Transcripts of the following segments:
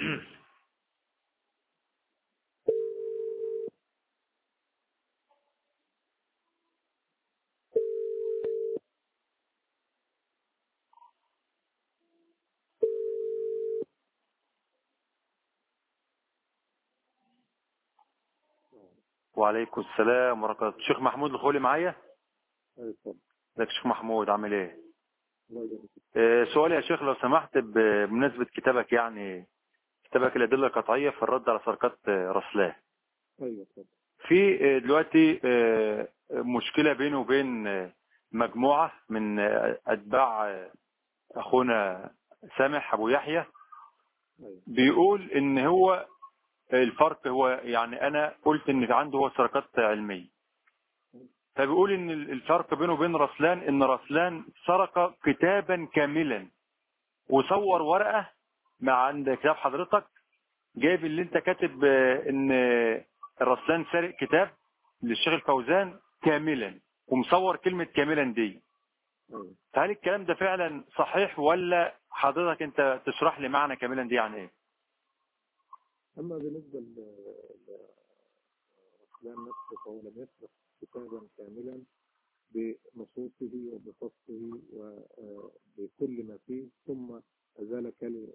وعليكم السلام ورحمة الله الشيخ محمود الخولي معايا أيوة اتفضل ازيك يا شيخ محمود عامل ايه الله يبارك فيك. آه، سؤالي يا شيخ لو سمحت ب- بمناسبة كتابك يعني كتابك الأدلة القطعية في الرد على سرقات آه، رسلاه ايوه اتفضل في آه، دلوقتي آه، مشكلة بينه وبين آه، مجموعة من آه، أتباع آه، أخونا سامح أبو يحيى ايوه بيقول إن هو الفرق هو يعني أنا قلت إن عنده هو سرقات علمية فبيقول إن الفرق بينه وبين رسلان إن رسلان سرق كتابا كاملا وصور ورقة مع عند كتاب حضرتك جايب اللي انت كاتب آه، ان آه، الرسلان سارق كتاب للشيخ الفوزان كاملا ومصور كلمة كاملا دي ايوه فهل الكلام ده فعلا صحيح ولا حضرتك انت تشرح لي معنى كاملا دي يعني ايه اما بالنسبه ل لرسلان نفسه فهو لم يسبق كتابا كاملا بنصوصه وبفصله وبكل ما فيه ثم أزال كلمة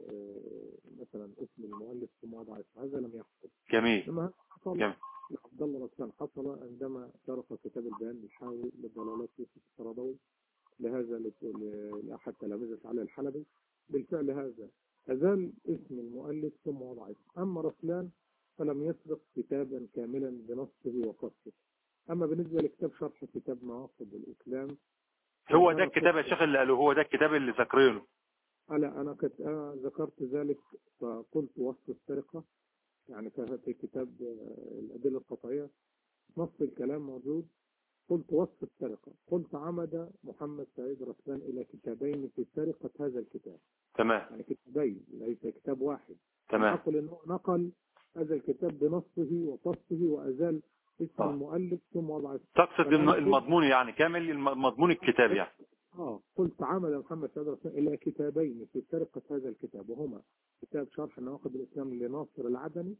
مثلا اسم المؤلف ثم وضع اسم هذا لم يحصل جميل لما حصل جميل لعبد الله رسلان حصل عندما شرح كتاب البيان الحاوي لضلالات يوسف السرادوي لهذا ل- لأحد تلامذة علي الحلبي بالفعل هذا أزال اسم المؤلف ثم وضع اسم أما رسلان فلم يسبق كتابا كاملا بنصه وفصله أما بالنسبة لكتاب شرح كتاب مواقف الإسلام هو ده الكتاب يا شيخ اللي قالوه هو ده الكتاب اللي ذاكرينه ألا أنا كنت أنا ذكرت ذلك فقلت وصف السرقة يعني كان في كتاب آه، الأدلة القطعية نص الكلام موجود قلت وصف السرقة قلت عمد محمد سعيد رسلان إلى كتابين في سرقة هذا الكتاب تمام يعني كتابين ليس كتاب واحد تمام أقول أنه نقل هذا الكتاب بنصه وفصله وأزال اسم آه. المؤلف ثم وضع اسم تقصد الم- المضمون يعني كامل الم- مضمون الكتاب يعني آه قلت عمل محمد سعد رسول إلى كتابين في سرقة هذا الكتاب وهما كتاب شرح نواقض الإسلام لناصر العدني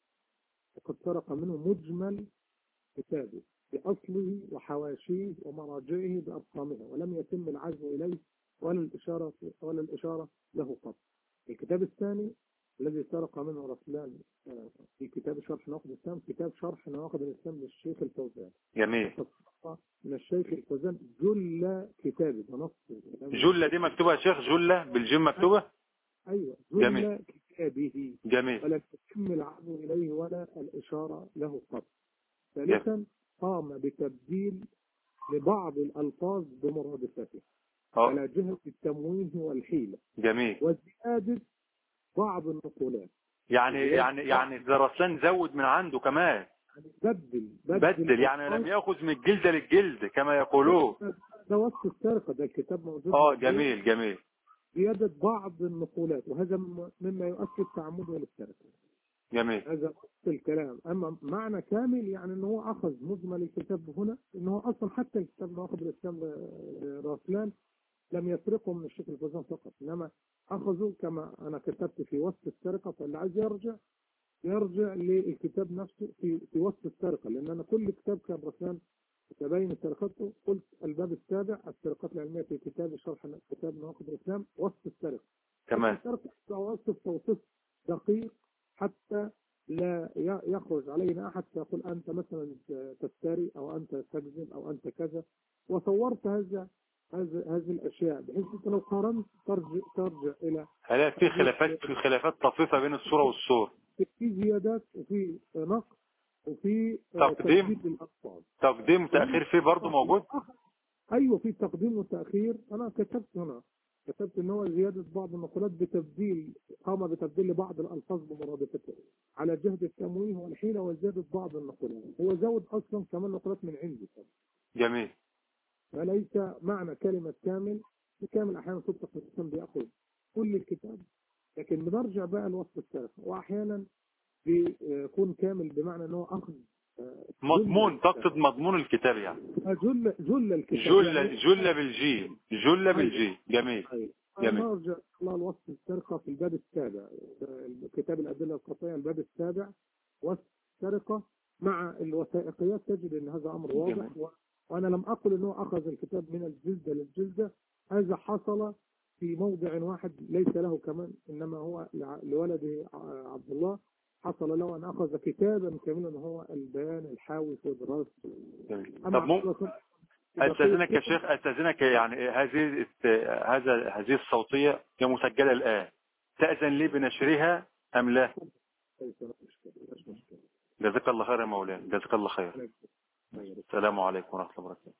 وقد سرق منه مجمل كتابه بأصله وحواشيه ومراجعه بأرقامها ولم يتم العزو إليه ولا الإشارة ولا الإشارة له قط الكتاب الثاني الذي سرق منه رسلان آه، في كتاب شرح نواقض الإسلام كتاب شرح نواقض الإسلام للشيخ الفوزان جميل فسرق من الشيخ الفوزان جل كتابه بنصه جلة دي مكتوبة يا شيخ جلة بالجيم مكتوبة أيوة جميل. جل كتابه جميل ولم يتم العزو إليه ولا الإشارة له قط ثالثا قام بتبديل لبعض الألفاظ بمرادفتها اه على جهة التمويه والحيلة جميل وزيادة بعض النقولات يعني يعني يعني ده رسلان زود من عنده كمان يعني بدل بدل يعني لم ياخذ من الجلد للجلد كما يقولون ده وصف السرقة ده الكتاب موجود اه جميل جميل زيادة بعض النقولات وهذا مما- مما يؤكد تعمده للسرقة جميل هذا نص الكلام اما معنى كامل يعني ان هو اخذ مجمل الكتاب هنا ان هو اصلا حتى الكتاب اللي اخذ الاسلام راسلان لم يسرقه من الشيخ الفوزان فقط انما اخذوا كما انا كتبت في وصف السرقه فاللي عايز يرجع يرجع للكتاب نفسه في في وصف السرقه لان انا كل كتاب كان رسلان تبين سرقته قلت الباب السابع السرقات العلميه في كتاب شرح كتاب نواقض الاسلام وصف السرقه تمام السرقه وصف توصيف دقيق حتى لا ي- يخرج علينا أحد فيقول أنت مثلا تفتري أو أنت تكذب أو أنت كذا وصورت هذا هذا هذه الأشياء بحيث أنت لو قارنت ترجع ترجع إلى هل في خلافات في خلافات طفيفة بين الصورة والصور في زيادات وفي نقص وفي تقديم. تجديد للألفاظ تقديم وتأخير فيه برضه موجود أيوه في تقديم وتأخير أنا كتبت هنا كتبت ان هو زيادة بعض النقولات بتبديل قام بتبديل بعض الألفاظ بمرادفتها على جهد التمويه والحيلة وزيادة بعض النقولات هو زود أصلا كمان نقولات من عنده جميل فليس معنى كلمة كامل كامل أحيانا تطلق الإنسان بيأخذ كل الكتاب لكن بنرجع بقى لوصف السلف وأحيانا بيكون كامل بمعنى أنه أخذ آه، مضمون جل- تقصد مضمون الكتاب يعني آه، جل جل الكتاب جلة يعني- جلة بالجيم جلة بالجيم جميل أيوة. جميل. نرجع الله الوصف السرقة في الباب السابع كتاب الأدلة القطعية الباب السابع والسرقة مع الوثائقيات تجد أن هذا أمر واضح جميل. و... وأنا لم أقل أنه أخذ الكتاب من الجلدة للجلدة هذا حصل في موضع واحد ليس له كمان إنما هو لع- لولده ع- عبد الله حصل له أن أخذ كتابا كاملا هو البيان الحاوي في دراسة جميل. أما طب مم... حضرتك- استاذنك يا شيخ استاذنك يعني هذه الت- هذا هذه الصوتيه هي مسجله الان تاذن لي بنشرها ام لا ليس له مشكلة، ليس مشكلة. جزاك الله خير يا مولانا جزاك الله خير السلام عليكم ورحمه الله وبركاته